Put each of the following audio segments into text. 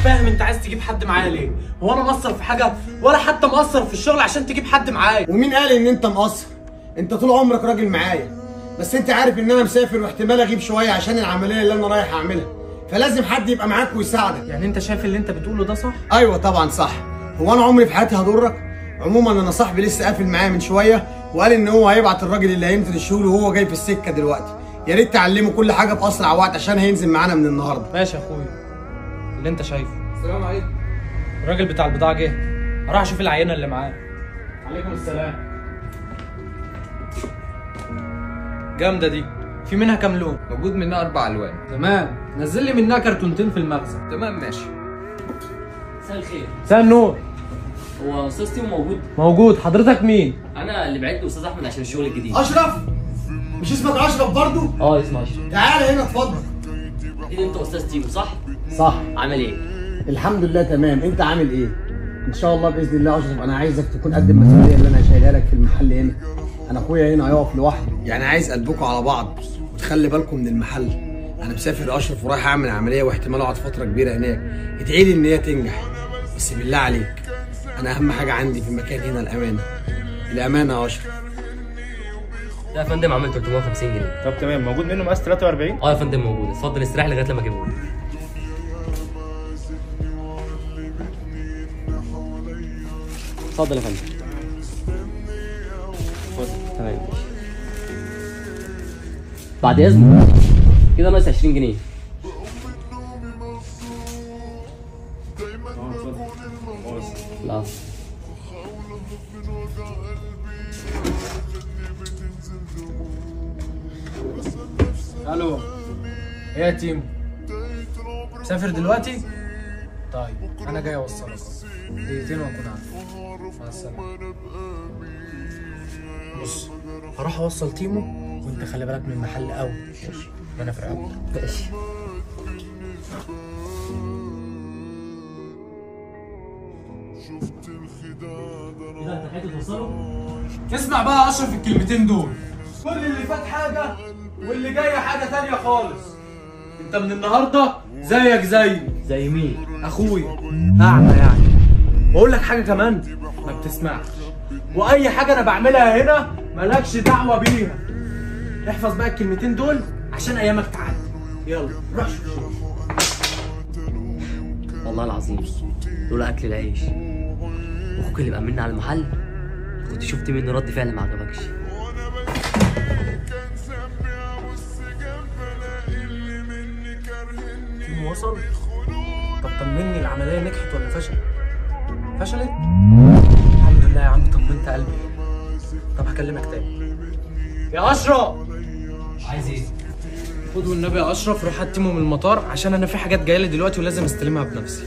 فاهم انت عايز تجيب حد معايا ليه هو انا مقصر في حاجه ولا حتى مقصر في الشغل عشان تجيب حد معايا ومين قال ان انت مقصر انت طول عمرك راجل معايا بس انت عارف ان انا مسافر واحتمال اغيب شويه عشان العمليه اللي انا رايح اعملها فلازم حد يبقى معاك ويساعدك يعني انت شايف اللي انت بتقوله ده صح ايوه طبعا صح هو انا عمري في حياتي هضرك عموما انا صاحبي لسه قافل معايا من شويه وقال ان هو هيبعت الراجل اللي هينزل الشغل وهو جاي في السكه دلوقتي يا ريت تعلمه كل حاجه باسرع وقت عشان هينزل معانا من النهارده ماشي يا اخويا اللي انت شايفه السلام عليكم الراجل بتاع البضاعه جه هروح اشوف العينه اللي معاه عليكم السلام جامده دي في منها كام لون موجود منها اربع الوان تمام نزل لي منها كرتونتين في المخزن تمام ماشي مساء الخير مساء النور هو استاذ تيمو موجود موجود حضرتك مين انا اللي بعت استاذ احمد عشان الشغل الجديد اشرف مش اسمك اشرف برضو اه اسمع اشرف تعالى هنا اتفضل اكيد انت استاذ تيمو صح صح عامل ايه الحمد لله تمام انت عامل ايه ان شاء الله باذن الله اشرف انا عايزك تكون قد المسؤوليه اللي انا شايلها لك في المحل هنا انا اخويا هنا هيقف لوحده يعني عايز قلبكم على بعض وتخلي بالكم من المحل انا مسافر اشرف ورايح اعمل عمليه واحتمال اقعد فتره كبيره هناك ادعي لي ان هي تنجح بس بالله عليك انا اهم حاجه عندي في المكان هنا الامانه الامانه يا اشرف لا يا فندم عامل 350 جنيه طب تمام موجود منه مقاس 43 اه يا فندم موجود اتفضل استريح لغايه لما اجيبه لك. اتفضل يا فندم اتفضل تمام ماشي بعد اذنك كده ناقص 20 جنيه لا الو ايه يا تيمو مسافر دلوقتي طيب انا جاي اوصلك دقيقتين واكون عارف مع السلامه بص هروح اوصل تيمو وانت خلي بالك من المحل قوي ماشي انا في رقبتك ماشي كده انت حته توصله اسمع بقى يا اشرف الكلمتين دول كل اللي فات حاجه واللي جاي حاجه تانية خالص انت من النهارده زيك زيي زي مين اخويا اعمى يعني واقول لك حاجه كمان ما بتسمعش واي حاجه انا بعملها هنا مالكش دعوه بيها احفظ بقى الكلمتين دول عشان ايامك تعدي يلا روح شوف شغل. والله العظيم لولا اكل العيش واخوك اللي مأمنا على المحل كنت شفت منه رد فعل ما عجبكش تيمو وصل طب طمني العمليه نجحت ولا فشلت فشلت الحمد لله يا عم طمنت قلبي طب هكلمك تاني يا اشرف عايز ايه؟ خد والنبي يا اشرف روح هات تيمو من المطار عشان انا في حاجات جايه لي دلوقتي ولازم استلمها بنفسي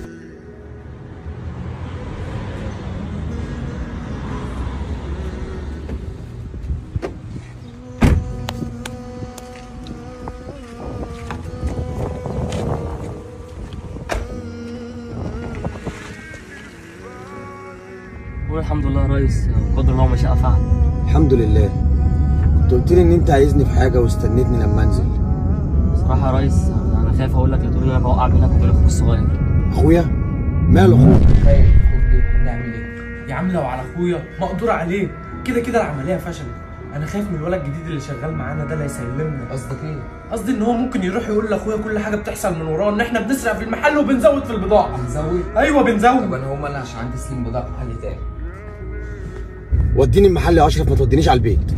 قول الحمد لله يا ريس قدر الله ما شاء فعل الحمد لله كنت قلت لي ان انت عايزني في حاجه واستنيتني لما انزل بصراحه يا ريس انا خايف اقول لك يا تقول ان انا بوقع بينك وبين اخوك الصغير اخويا ماله اخوك طيب خد ليه هنعمل ايه يا عم لو على اخويا مقدور عليه كده كده العمليه فشلت انا خايف من الولد الجديد اللي شغال معانا ده اللي هيسلمنا قصدك ايه؟ قصدي ان هو ممكن يروح يقول لاخويا كل حاجه بتحصل من وراه ان احنا بنسرق في المحل وبنزود في البضاعه هنزود ايوه طب بنزود انا هقوم انا عشان عندي سليم بضاعه في محل تاني وديني المحل يا اشرف ما تودينيش على البيت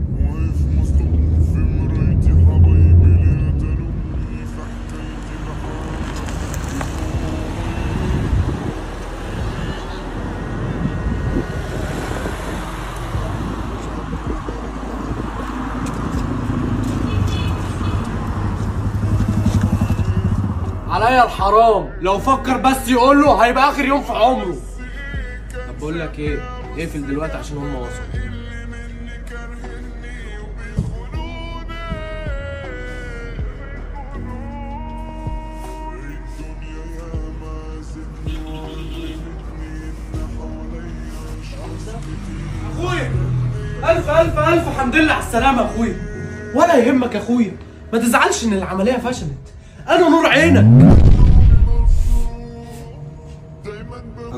عليا الحرام لو فكر بس يقول له هيبقى اخر يوم في عمره طب بقول لك ايه اقفل دلوقتي عشان هم وصلوا اخويا الف الف الف حمد لله على السلامه يا اخويا ولا يهمك يا اخويا ما تزعلش ان العمليه فشلت انا نور عينك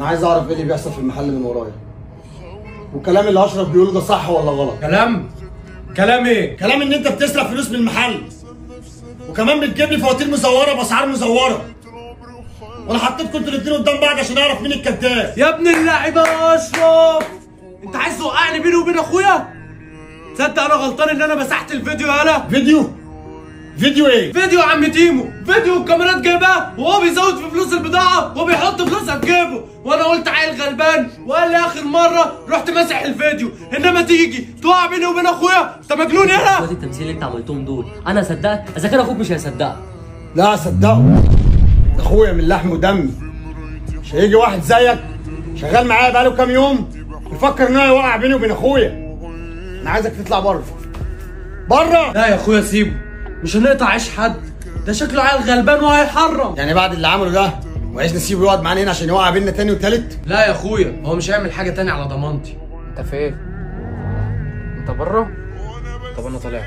انا عايز اعرف ايه اللي بيحصل في المحل من ورايا والكلام اللي اشرف بيقوله ده صح ولا غلط كلام كلام ايه كلام ان انت بتسرق فلوس من المحل وكمان بتجيب لي فواتير مزوره باسعار مزوره وانا حطيتكم انتوا الاثنين قدام بعض عشان اعرف مين الكذاب يا ابن اللعيبه يا اشرف انت عايز توقعني بيني وبين اخويا تصدق انا غلطان ان انا مسحت الفيديو يالا فيديو فيديو ايه فيديو يا عم تيمو فيديو الكاميرات جايباه وهو بيزود في فلوس البضاعه وبيحط فلوسها في جيبه وانا قلت عيل غلبان وقال لي اخر مره رحت ماسح الفيديو انما تيجي توقع بيني وبين اخويا انت مجنون يالا شويه التمثيل اللي انت عملتهم دول انا صدقك اذا كان اخوك مش هيصدقك لا صدقه ده اخويا من لحم ودمي مش هيجي واحد زيك شغال معايا بقاله كام يوم يفكر ان هو يوقع بيني وبين اخويا انا عايزك تطلع بره بره لا يا اخويا سيبه مش هنقطع عيش حد ده شكله عيل غلبان وهيحرم يعني بعد اللي عمله ده وعايز نسيبه يقعد معانا هنا عشان يوقع بيننا تاني وتالت لا يا اخويا هو مش هيعمل حاجه تاني على ضمانتي انت فين؟ انت بره؟ طب انا طالع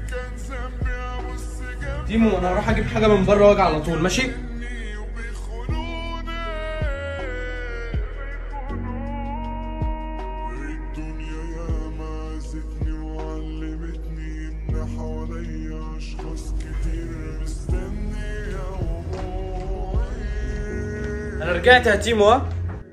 تيمو انا هروح اجيب حاجه من بره واجي على طول ماشي الدنيا ياما زتني وعلمتني ان حواليا اشخاص كتير مستنية وموعي انا رجعت يا تيمو ها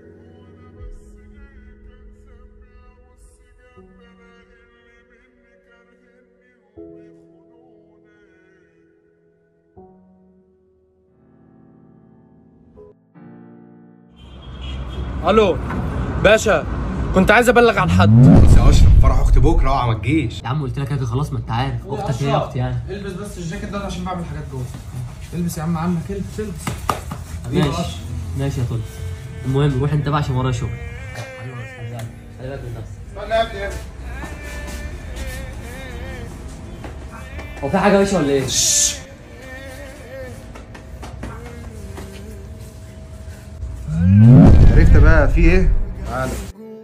الو باشا كنت عايز ابلغ عن حد بس يا اشرف فرح اختي بكره اوعى ما تجيش يا عم قلت لك يا أخي خلاص ما انت عارف اختك هي اختي يعني البس بس الجاكيت ده عشان بعمل حاجات جوه البس يا عم عمك البس البس ماشي ماشي يا طلع المهم روح انت بقى عشان ورايا شغل خلي بالك من نفسك هو في حاجه ماشيه ولا ايه؟ عرفت بقى في ايه؟ تعالى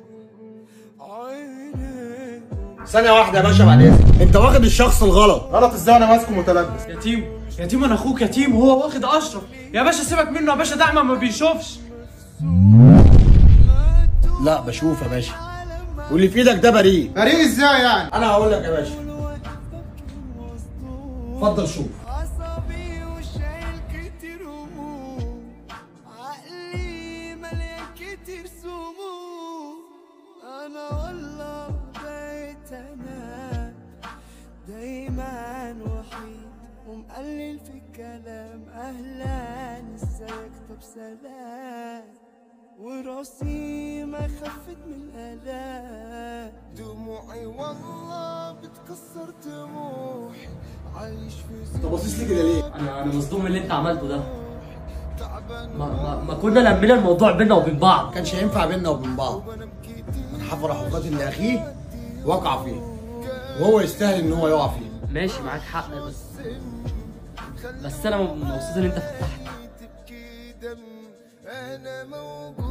ثانية واحدة يا باشا بعد اذنك انت واخد الشخص الغلط غلط ازاي انا ماسكه متلبس يا تيمو يا تيمو انا اخوك يا تيمو هو واخد اشرف يا باشا سيبك منه يا باشا ده أعمى ما بيشوفش لا بشوف يا باشا واللي في ايدك ده بريء فريق ازاي يعني؟ انا هقول لك يا باشا اتفضل شوف عصبي وشايل كتير هموم عقلي مليان كتير سموم انا والله بقيت انا دايما وحيد ومقلل في الكلام اهلا ازيك طب سلام وراسي ما خفت من الالام دموعي والله بتكسر طموحي عايش في انت باصص لي كده ليه؟ انا انا مصدوم من اللي انت عملته ده ما, ما, ما كنا لمينا الموضوع بينا وبين بعض ما كانش ينفع بيننا وبين بعض من حفر حفرات اللي اخيه وقع فيه وهو يستاهل ان هو يقع فيه ماشي معاك حق بس بس انا مبسوط ان انت فتحت تبكي دم انا موجود